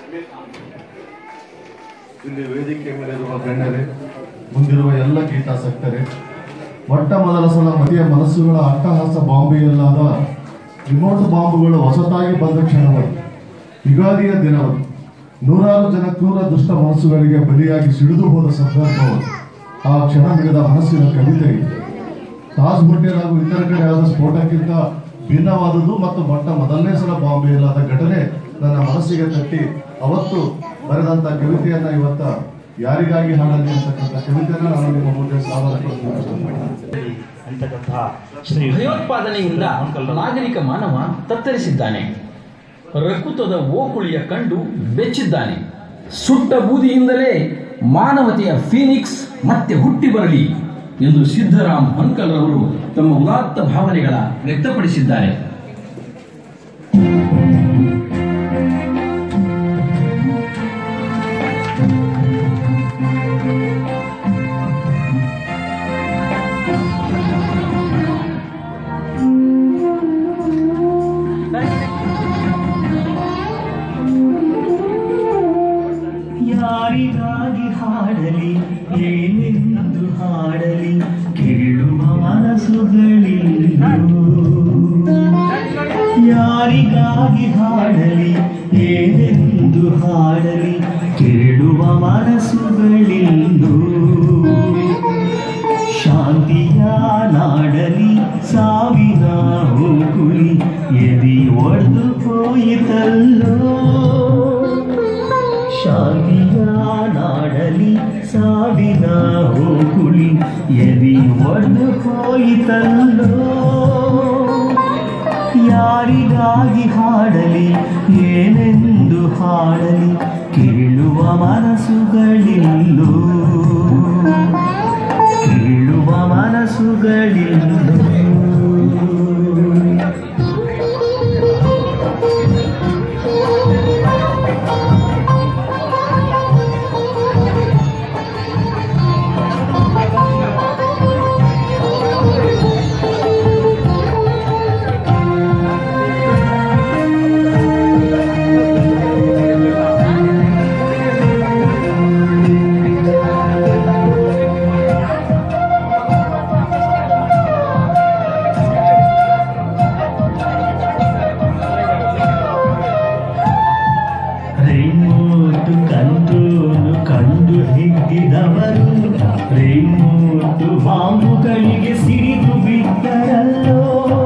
ಇಲ್ಲಿ ವೇದಿಕೆ ಮೇಲಿರುವ ಗಣ್ಯರೇ ಮುಂದಿರುವ ಎಲ್ಲ ಗೀತಾಸಕ್ತರೇ ಮೊಟ್ಟ ಮೊದಲ ಸಲ ಮತಿಯ ಮನಸ್ಸುಗಳ ಅಟ್ಟಹಾಸ ಬಾಂಬೆಯಲ್ಲಾದ ರಿಮೋಟ್ ಬಾಂಬುಗಳು ಹೊಸತಾಗಿ ಬಂದ ಕ್ಷಣವದು ಯುಗಾದಿಯ ದಿನವದು ನೂರಾರು ಜನ ಕ್ರೂರ ದುಷ್ಟ ಮನಸ್ಸುಗಳಿಗೆ ಬಲಿಯಾಗಿ ಸಿಡಿದು ಹೋದ ಸಂದರ್ಭವದು ಆ ಕ್ಷಣ ಮಿಡಿದ ಮನಸ್ಸಿನ ಕವಿತೆ ಇದು. ತಾಜ್ ಹೋಟೆಲ್ ಹಾಗೂ ಇತರ ಕಡೆ ಆದ ಸ್ಫೋಟಕ್ಕಿಂತ ಭಿನ್ನವಾದುದು ಮತ್ತು ಮೊಟ್ಟ ಮೊದಲನೇ ಸಲ ಬಾಂಬೆಯಲ್ಲಾದ ಘಟನೆ ನನ್ನ ಮನಸ್ಸಿಗೆ ತಟ್ಟಿ ಅವತ್ತು ಬರೆದಂತ ಕವಿತೆಯನ್ನ ಇವತ್ತ ಯಾರಿಗಾಗಿ ಹಾಡಲಿ ಅಂತಕ್ಕಂಥ ಕವಿತೆಯನ್ನ ನಾನು ನಿಮ್ಮ ಮುಂದೆ ಸಾದರಪಡಿಸಲು ಇಷ್ಟಪಡ್ತೀನಿ ಅಂತಕ್ಕಂತಹ ಶ್ರೀ ಭಯೋತ್ಪಾದನೆಯಿಂದ ನಾಗರಿಕ ಮಾನವ ತತ್ತರಿಸಿದ್ದಾನೆ ರಕುತದ ಓಕುಳಿಯ ಕಂಡು ಬೆಚ್ಚಿದ್ದಾನೆ ಸುಟ್ಟ ಬೂದಿಯಿಂದಲೇ ಮಾನವತೆಯ ಫೀನಿಕ್ಸ್ ಮತ್ತೆ ಹುಟ್ಟಿ ಬರಲಿ ಎಂದು ಸಿದ್ದರಾಮ್ ಹನ್ಕಲ್ರವರು ತಮ್ಮ ಉದಾತ್ತ ಭಾವನೆಗಳ ವ್ಯಕ್ತಪಡಿಸಿದ್ದಾರೆ ಯಾರಿಗಾಗಿ ಹಾಡಲಿ ಏನೆಂದು ಹಾಡಲಿ ಕೇಳುವ ಮನಸ್ಸುಗಳಿಲ್ಲೋ ಯಾರಿಗಾಗಿ ಹಾಡಲಿ ಏನೆಂದು ಹಾಡಲಿ ಕೇಳುವ ಮನಸ್ಸುಗಳಿಲ್ಲೋ ಶಾಂತಿಯ ನಾಡಲಿ ಸಾವಿನ ಹೋಗುಲಿ ಎದಿ ಒಡೆದು ಹೋಯಿತಲ್ಲೋ ಶಾಂತಿಯ ನಾಡಲಿ ಸಾವಿನ ಹೋಗುಲಿ ಎದಿ ಒಡೆದು ಹೋಯಿತಲ್ಲೋ ಯಾರಿಗಾಗಿ ಹಾಡಲಿ ಏನೆಂದು ಹಾಡಲಿ ಕೇಳುವ ಮನಸ್ಸುಗಳಿಲ್ಲೋ ಕೇಳುವ ಮನಸ್ಸುಗಳಿಲ್ಲೋ ರೇಮೋಟು ಕಂಡೋನು ಕಂಡು ಹಿಗ್ಗಿದವರು ರೇಮೋಟು ಬಾಂಬುಗಳಿಗೆ ಸಿಡಿದು ಬಿದ್ದರಲ್ಲೋ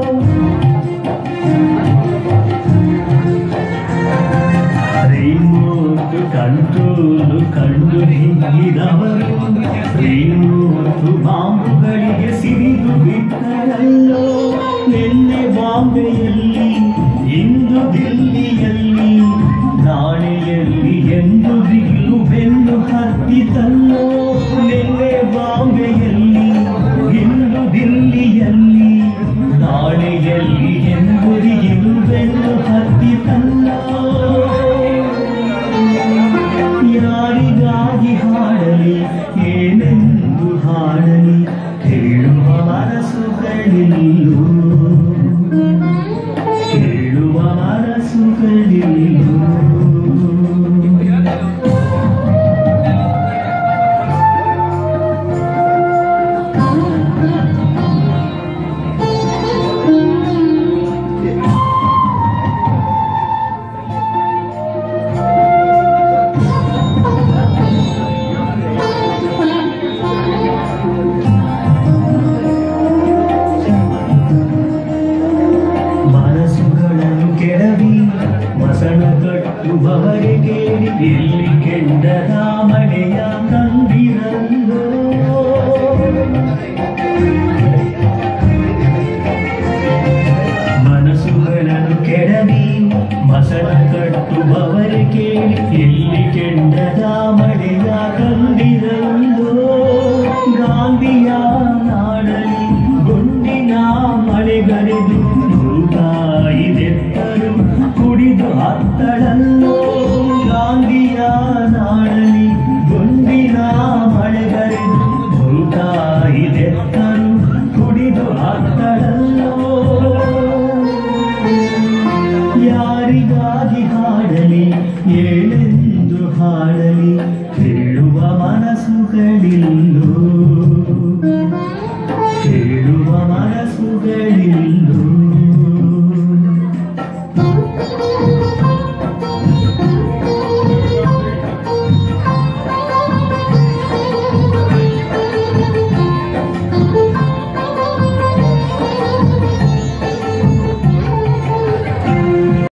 ರೇಮೋಟು ಕಂಡೋನು ಕಂಡು ಹಿಗ್ಗಿದವರು ರೇಮೋಟು ಬಾಂಬುಗಳಿಗೆ ಸಿಡಿದು ಬಿದ್ದರಲ್ಲೋ ನಿನ್ನೆ ಬಾಂಬೆಯಲ್ಲಿ ಇಂದು ದಿಲ್ಲಿಯಲ್ಲಿ ನಾಳೆಯಲ್ಲಿ ಎಂದು ದಿಗಿಲು ಬೆನ್ನು ಹತ್ತಿತಲ್ಲೋ ನಿನ್ನೆ ಬಾಂಬೆಯಲ್ಲಿ ಇಂದು ದಿಲ್ಲಿಯಲ್ಲಿ ನಾಳೆಯಲ್ಲಿ ಎಂದು ದಿಗಿಲು ಬೆನ್ನು ಹತ್ತಿತಲ್ಲೋ ಯಾರಿಗಾಗಿ ಹಾಡಲಿ ಏನೆಂದು ಹಾಡಲಿ ಕೇಳುವ ಮನಸ್ಸುಗಳಿಲ್ಲೋ ಕೇಳುವ ಮನಸ್ಸುಗಳಿಲ್ಲೋ ಮನಸ್ಸುಗಳನ್ನು ಕೆಡವಿ ಮಸಣ ಕಟ್ಟುವವರೆ ಕೇಳಿ ಎಲ್ಲಿ ಕೆಂಡದ ಮಳೆಯ ತಂದಿರಲ್ಲೋ ಮನಸ್ಸುಗಳನ್ನು ಕೆಡವಿ ಮಸಣ ಕಟ್ಟುವವರೆ ಕೇಳಿ ಎಲ್ಲಿ ಕೆಂಡದ ಮಳೆಯ ತಂದಿರಲ್ಲೋ ಗಾಂಧಿಯ ನಾಡಲಿ ಗುಂಡಿನ ಮಳೆಗರೆದು ಭೂತಾಯಿದೆತ್ತರು ಕುಡಿದು ಹತ್ತಳಲ್ಲೋ ಗಾಂಧಿಯ ನಾಡಲಿ ಗುಂಡಿನ ಮಳೆಗರೆದು ಭೂತಾಯಿದೆತ್ತರು ಕುಡಿದು ಹತ್ತಳಲ್ಲೋ ಯಾರಿಗಾಗಿ ಹಾಡಲಿ ಏನೆಂದು ಹಾಡಲಿ ಹೇಳುವ ಮನಸ್ಸುಗಳಿಲ್ಲೋ ಹೇಳುವ ಮನಸ್ಸುಗಳಿಲ್ಲ